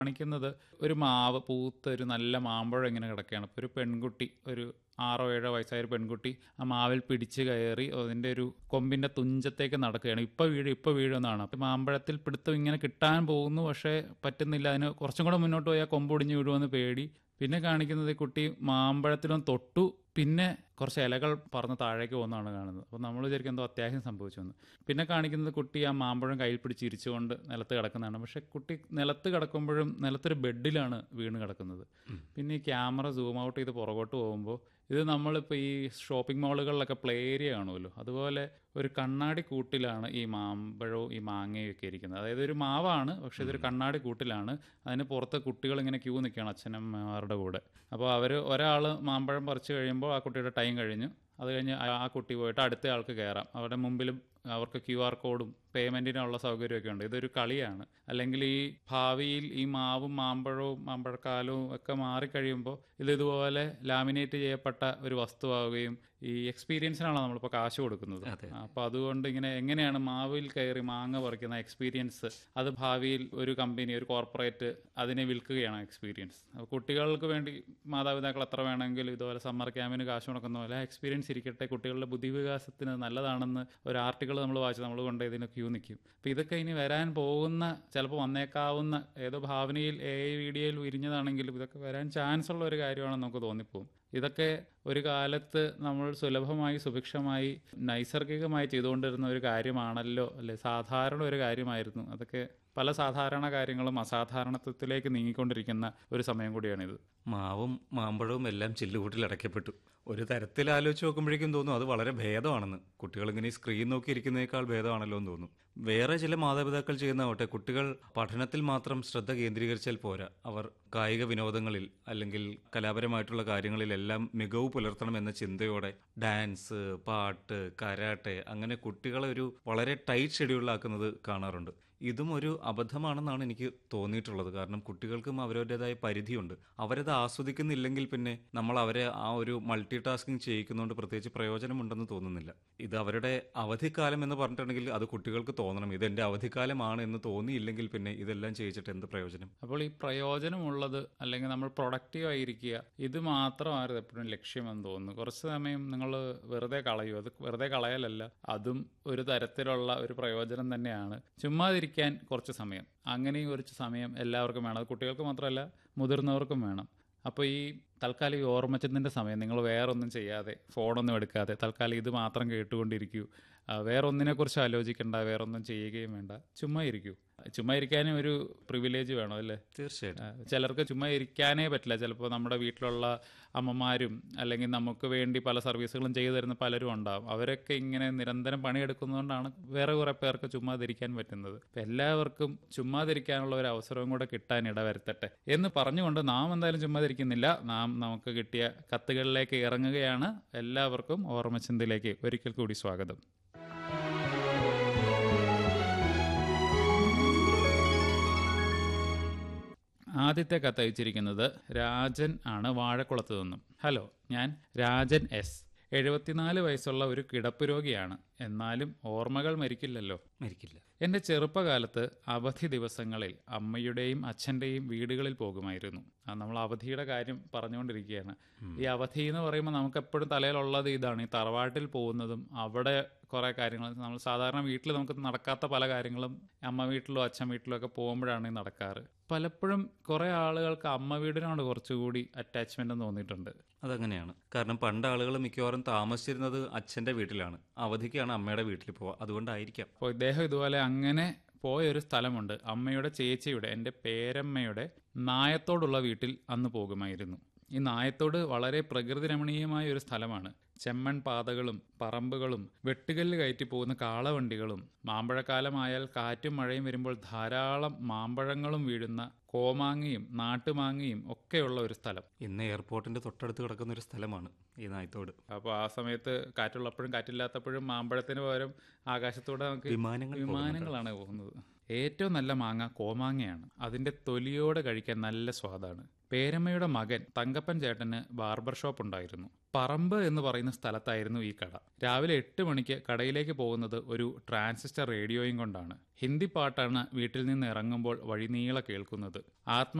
കാണിക്കുന്നത് ഒരു മാവ് പൂത്ത ഒരു നല്ല മാമ്പഴം ഇങ്ങനെ കിടക്കുകയാണ് അപ്പോൾ ഒരു പെൺകുട്ടി ഒരു ആറോ ഏഴോ വയസ്സായ ഒരു പെൺകുട്ടി ആ മാവിൽ പിടിച്ച് കയറി അതിൻ്റെ ഒരു കൊമ്പിൻ്റെ തുഞ്ചത്തേക്ക് നടക്കുകയാണ് ഇപ്പോൾ വീഴും ഇപ്പോൾ വീഴുമെന്നാണ് അപ്പോൾ മാമ്പഴത്തിൽ പിടുത്തം ഇങ്ങനെ കിട്ടാൻ പോകുന്നു പക്ഷേ പറ്റുന്നില്ല അതിന് കുറച്ചും കൂടെ മുന്നോട്ട് പോയാൽ കൊമ്പൊടിഞ്ഞ് വീഴുമെന്ന് പേടി പിന്നെ കാണിക്കുന്നത് ഈ കുട്ടി മാമ്പഴത്തിലും തൊട്ടു പിന്നെ കുറച്ച് ഇലകൾ പറന്ന് താഴേക്ക് പോകുന്നതാണ് കാണുന്നത് അപ്പോൾ നമ്മൾ വിചാരിക്കും എന്തോ അത്യാവശ്യം സംഭവിച്ചു എന്ന് പിന്നെ കാണിക്കുന്നത് കുട്ടി ആ മാമ്പഴം കയ്യിൽ പിടിച്ച് ഇരിച്ചുകൊണ്ട് നിലത്ത് കിടക്കുന്നതാണ് പക്ഷെ കുട്ടി നിലത്ത് കിടക്കുമ്പോഴും നിലത്തൊരു ബെഡിലാണ് വീണ് കിടക്കുന്നത് പിന്നെ ഈ ക്യാമറ സൂം ഔട്ട് ചെയ്ത് പുറകോട്ട് പോകുമ്പോൾ ഇത് നമ്മളിപ്പോൾ ഈ ഷോപ്പിംഗ് മാളുകളിലൊക്കെ പ്ലേ ഏരിയ കാണുമല്ലോ അതുപോലെ ഒരു കണ്ണാടി കൂട്ടിലാണ് ഈ മാമ്പഴവും ഈ മാങ്ങയും ഒക്കെ ഇരിക്കുന്നത് അതായത് ഒരു മാവാണ് പക്ഷെ ഇതൊരു കണ്ണാടി കൂട്ടിലാണ് അതിന് പുറത്ത് കുട്ടികൾ ഇങ്ങനെ ക്യൂ നിൽക്കുകയാണ് അച്ഛനമ്മമാരുടെ കൂടെ അപ്പോൾ അവർ ഒരാൾ മാമ്പഴം പറിച്ചു കഴിയുമ്പോൾ ആ കുട്ടിയുടെ ടൈം കഴിഞ്ഞു അത് കഴിഞ്ഞ് ആ- ആ കുട്ടി പോയിട്ട് അടുത്ത ആൾക്ക് കയറാം അവരുടെ മുമ്പിലും അവർക്ക് ക്യു ആർ കോഡും പേയ്മെൻറ്റിനുള്ള സൗകര്യമൊക്കെ ഉണ്ട് ഇതൊരു കളിയാണ് അല്ലെങ്കിൽ ഈ ഭാവിയിൽ ഈ മാവും മാമ്പഴവും മാമ്പഴക്കാലവും ഒക്കെ മാറിക്കഴിയുമ്പോൾ ഇത് ഇതുപോലെ ലാമിനേറ്റ് ചെയ്യപ്പെട്ട ഒരു വസ്തുവാകുകയും ഈ എക്സ്പീരിയൻസിനാണല്ലോ നമ്മളിപ്പോൾ കാശ് കൊടുക്കുന്നത് അതെ. അപ്പോൾ അതുകൊണ്ട് ഇങ്ങനെ എങ്ങനെയാണ് മാവിൽ കയറി മാങ്ങ പറിക്കുന്ന എക്സ്പീരിയൻസ് അത് ഭാവിയിൽ ഒരു കമ്പനി ഒരു കോർപ്പറേറ്റ് അതിനെ വിൽക്കുകയാണ് എക്സ്പീരിയൻസ് അപ്പോൾ കുട്ടികൾക്ക് വേണ്ടി മാതാപിതാക്കൾ എത്ര വേണമെങ്കിലും ഇതുപോലെ സമ്മർ ക്യാമ്പിന് കാശ് മുടക്കുന്ന പോലെ എക്സ്പീരിയൻസ് ഇരിക്കട്ടെ കുട്ടികളുടെ ബുദ്ധിവികാസത്തിന് നല്ലതാണെന്ന് ഒരു ആർട്ടിക്കിൾ നമ്മൾ വായിച്ച് നമ്മൾ കൊണ്ട് ഇതിന് ക്യൂ നിൽക്കും അപ്പോൾ ഇതൊക്കെ ഇനി വരാൻ പോകുന്ന ചിലപ്പോൾ വന്നേക്കാവുന്ന ഏതോ ഭാവനയിൽ എ ഐ വീഡിയോയിൽ വിരിഞ്ഞതാണെങ്കിലും ഇതൊക്കെ വരാൻ ചാൻസ് ഉള്ള ഒരു കാര്യമാണെന്ന് നമുക്ക് തോന്നിപ്പോകും ഇതൊക്കെ ഒരു കാലത്ത് നമ്മൾ സുലഭമായി സുഭിക്ഷമായി നൈസർഗികമായി ചെയ്തുകൊണ്ടിരുന്ന ഒരു കാര്യമാണല്ലോ അല്ലെ സാധാരണ ഒരു കാര്യമായിരുന്നു അതൊക്കെ പല സാധാരണ കാര്യങ്ങളും അസാധാരണത്വത്തിലേക്ക് നീങ്ങിക്കൊണ്ടിരിക്കുന്ന ഒരു സമയം കൂടിയാണിത് മാവും മാമ്പഴവും എല്ലാം ചില്ലുകൂട്ടിൽ അടയ്ക്കപ്പെട്ടു ഒരു തരത്തിൽ ആലോചിച്ച് നോക്കുമ്പോഴേക്കും തോന്നും അത് വളരെ ഭേദമാണെന്ന് കുട്ടികൾ ഇങ്ങനെ ഈ സ്ക്രീൻ നോക്കി ഇരിക്കുന്നതിനേക്കാൾ ഭേദമാണല്ലോ എന്ന് തോന്നും വേറെ ചില മാതാപിതാക്കൾ ചെയ്യുന്നതാവട്ടെ കുട്ടികൾ പഠനത്തിൽ മാത്രം ശ്രദ്ധ കേന്ദ്രീകരിച്ചാൽ പോരാ അവർ കായിക വിനോദങ്ങളിൽ അല്ലെങ്കിൽ കലാപരമായിട്ടുള്ള കാര്യങ്ങളിലെല്ലാം മികവ് പുലർത്തണം എന്ന ചിന്തയോടെ ഡാൻസ് പാട്ട് കരാട്ടെ അങ്ങനെ കുട്ടികളെ ഒരു വളരെ ടൈറ്റ് ഷെഡ്യൂളിലാക്കുന്നത് കാണാറുണ്ട് ഇതും ഒരു അബദ്ധമാണെന്നാണ് എനിക്ക് തോന്നിയിട്ടുള്ളത് കാരണം കുട്ടികൾക്കും അവരവരുടേതായ പരിധിയുണ്ട് അവരത് ആസ്വദിക്കുന്നില്ലെങ്കിൽ പിന്നെ നമ്മൾ അവരെ ആ ഒരു മൾട്ടി ടാസ്കിങ് ചെയ്യിക്കുന്നതുകൊണ്ട് പ്രത്യേകിച്ച് പ്രയോജനമുണ്ടെന്ന് തോന്നുന്നില്ല ഇത് അവരുടെ അവധിക്കാലം എന്ന് പറഞ്ഞിട്ടുണ്ടെങ്കിൽ അത് കുട്ടികൾക്ക് തോന്നണം ഇത് എൻ്റെ അവധിക്കാലമാണ് എന്ന് തോന്നിയില്ലെങ്കിൽ പിന്നെ ഇതെല്ലാം ചെയ്യിച്ചിട്ട് എന്ത് പ്രയോജനം അപ്പോൾ ഈ പ്രയോജനമുള്ളത് അല്ലെങ്കിൽ നമ്മൾ പ്രൊഡക്റ്റീവ് ആയിരിക്കുക ഇത് മാത്രമായിരുന്നു എപ്പോഴും ലക്ഷ്യമെന്ന് തോന്നുന്നു കുറച്ച് സമയം നിങ്ങൾ വെറുതെ കളയൂ അത് വെറുതെ കളയലല്ല അതും ഒരു തരത്തിലുള്ള ഒരു പ്രയോജനം തന്നെയാണ് ചുമ്മാതിരിക്കാൻ കുറച്ച് സമയം അങ്ങനെയും കുറച്ച് സമയം എല്ലാവർക്കും വേണം അത് കുട്ടികൾക്ക് മാത്രമല്ല മുതിർന്നവർക്കും വേണം അപ്പോൾ ഈ തൽക്കാലം ഈ ഓർമ്മച്ചതിൻ്റെ സമയം നിങ്ങൾ വേറൊന്നും ചെയ്യാതെ ഫോണൊന്നും എടുക്കാതെ തൽക്കാലം ഇത് മാത്രം കേട്ടുകൊണ്ടിരിക്കൂ ആ, വേറൊന്നിനെക്കുറിച്ച് ആലോചിക്കേണ്ട വേറൊന്നും ചെയ്യുകയും വേണ്ട ചുമ്മാ ഇരിക്കൂ ചുമ്മാ ഇരിക്കാനും ഒരു പ്രിവിലേജ് വേണം അല്ലേ തീർച്ചയായിട്ടും ആ, ചിലർക്ക് ചുമ്മാ ഇരിക്കാനേ പറ്റില്ല ചിലപ്പോൾ നമ്മുടെ വീട്ടിലുള്ള അമ്മമാരും അല്ലെങ്കിൽ നമുക്ക് വേണ്ടി പല സർവീസുകളും ചെയ്തു തരുന്ന പലരും ഉണ്ടാവും അവരൊക്കെ ഇങ്ങനെ നിരന്തരം പണിയെടുക്കുന്നതുകൊണ്ടാണ് വേറെ കുറെ പേർക്ക് ചുമ്മാതിരിക്കാൻ പറ്റുന്നത് അപ്പം എല്ലാവർക്കും ചുമ്മാതിരിക്കാനുള്ള ഒരു അവസരവും കൂടെ കിട്ടാൻ ഇടവരുത്തട്ടെ എന്ന് പറഞ്ഞുകൊണ്ട് നാം എന്തായാലും ചുമ്മാതിരിക്കുന്നില്ല നാം നമുക്ക് കിട്ടിയ കത്തുകളിലേക്ക് ഇറങ്ങുകയാണ് എല്ലാവർക്കും ഓർമ്മചിന്തയിലേക്ക് ഒരിക്കൽ കൂടി സ്വാഗതം ആദ്യത്തെ കത്ത് അയച്ചിരിക്കുന്നത് രാജൻ ആണ് വാഴക്കുളത്ത് നിന്നും ഹലോ ഞാൻ രാജൻ എസ് എഴുപത്തിനാല് വയസ്സുള്ള ഒരു കിടപ്പ് രോഗിയാണ് എന്നാലും ഓർമ്മകൾ മരിക്കില്ലല്ലോ മരിക്കില്ല എൻ്റെ ചെറുപ്പകാലത്ത് അവധി ദിവസങ്ങളിൽ അമ്മയുടെയും അച്ഛൻ്റെയും വീടുകളിൽ പോകുമായിരുന്നു ആ നമ്മൾ അവധിയുടെ കാര്യം പറഞ്ഞുകൊണ്ടിരിക്കുകയാണ് ഈ അവധി എന്ന് പറയുമ്പോൾ നമുക്ക് എപ്പോഴും തലയിലുള്ളത് ഇതാണ് ഈ തറവാട്ടിൽ പോകുന്നതും അവിടെ കുറേ കാര്യങ്ങൾ നമ്മൾ സാധാരണ വീട്ടിൽ നമുക്ക് നടക്കാത്ത പല കാര്യങ്ങളും അമ്മ വീട്ടിലോ അച്ഛൻ വീട്ടിലോ ഒക്കെ പോകുമ്പോഴാണ് ഈ നടക്കാറ് പലപ്പോഴും കുറേ ആളുകൾക്ക് അമ്മ വീടിനോട് കുറച്ചുകൂടി അറ്റാച്ച്മെന്റ് തോന്നിയിട്ടുണ്ട് അതങ്ങനെയാണ് കാരണം പണ്ട് ആളുകൾ മിക്കവാറും താമസിച്ചിരുന്നത് അച്ഛൻ്റെ വീട്ടിലാണ് അവധിക്കാണ് അമ്മയുടെ വീട്ടിൽ പോവുക അതുകൊണ്ടായിരിക്കാം അപ്പോൾ ഇദ്ദേഹം ഇതുപോലെ അങ്ങനെ പോയൊരു സ്ഥലമുണ്ട് അമ്മയുടെ ചേച്ചിയുടെ എൻ്റെ പേരമ്മയുടെ നായത്തോടുള്ള വീട്ടിൽ അന്ന് പോകുമായിരുന്നു ഈ നായത്തോട് വളരെ പ്രകൃതി രമണീയമായ ഒരു സ്ഥലമാണ് ചെമ്മൺ പാതകളും പറമ്പുകളും വെട്ടുകല്ല് കയറ്റി പോകുന്ന കാളവണ്ടികളും മാമ്പഴക്കാലമായാൽ കാറ്റും മഴയും വരുമ്പോൾ ധാരാളം മാമ്പഴങ്ങളും വീഴുന്ന കോമാങ്ങയും നാട്ടുമാങ്ങയും ഒക്കെയുള്ള ഒരു സ്ഥലം ഇന്ന് എയർപോർട്ടിന്റെ തൊട്ടടുത്ത് കിടക്കുന്ന ഒരു സ്ഥലമാണ് ഈ നായത്തോട് അപ്പോൾ ആ സമയത്ത് കാറ്റുള്ളപ്പോഴും കാറ്റില്ലാത്തപ്പോഴും മാമ്പഴത്തിന് പകരം ആകാശത്തൂടെ നമുക്ക് വിമാനങ്ങൾ വിമാനങ്ങളാണ് പോകുന്നത് ഏറ്റവും നല്ല മാങ്ങ കോമാങ്ങയാണ് അതിന്റെ തൊലിയോടെ കഴിക്കാൻ നല്ല സ്വാദാണ് പേരമ്മയുടെ മകൻ തങ്കപ്പൻ ചേട്ടന് ബാർബർ ഷോപ്പ് ഉണ്ടായിരുന്നു പറമ്പ് എന്ന് പറയുന്ന സ്ഥലത്തായിരുന്നു ഈ കട രാവിലെ എട്ട് മണിക്ക് കടയിലേക്ക് പോകുന്നത് ഒരു ട്രാൻസിസ്റ്റർ റേഡിയോയും കൊണ്ടാണ് ഹിന്ദി പാട്ടാണ് വീട്ടിൽ നിന്ന് ഇറങ്ങുമ്പോൾ വഴിനീളെ കേൾക്കുന്നത് ആത്മ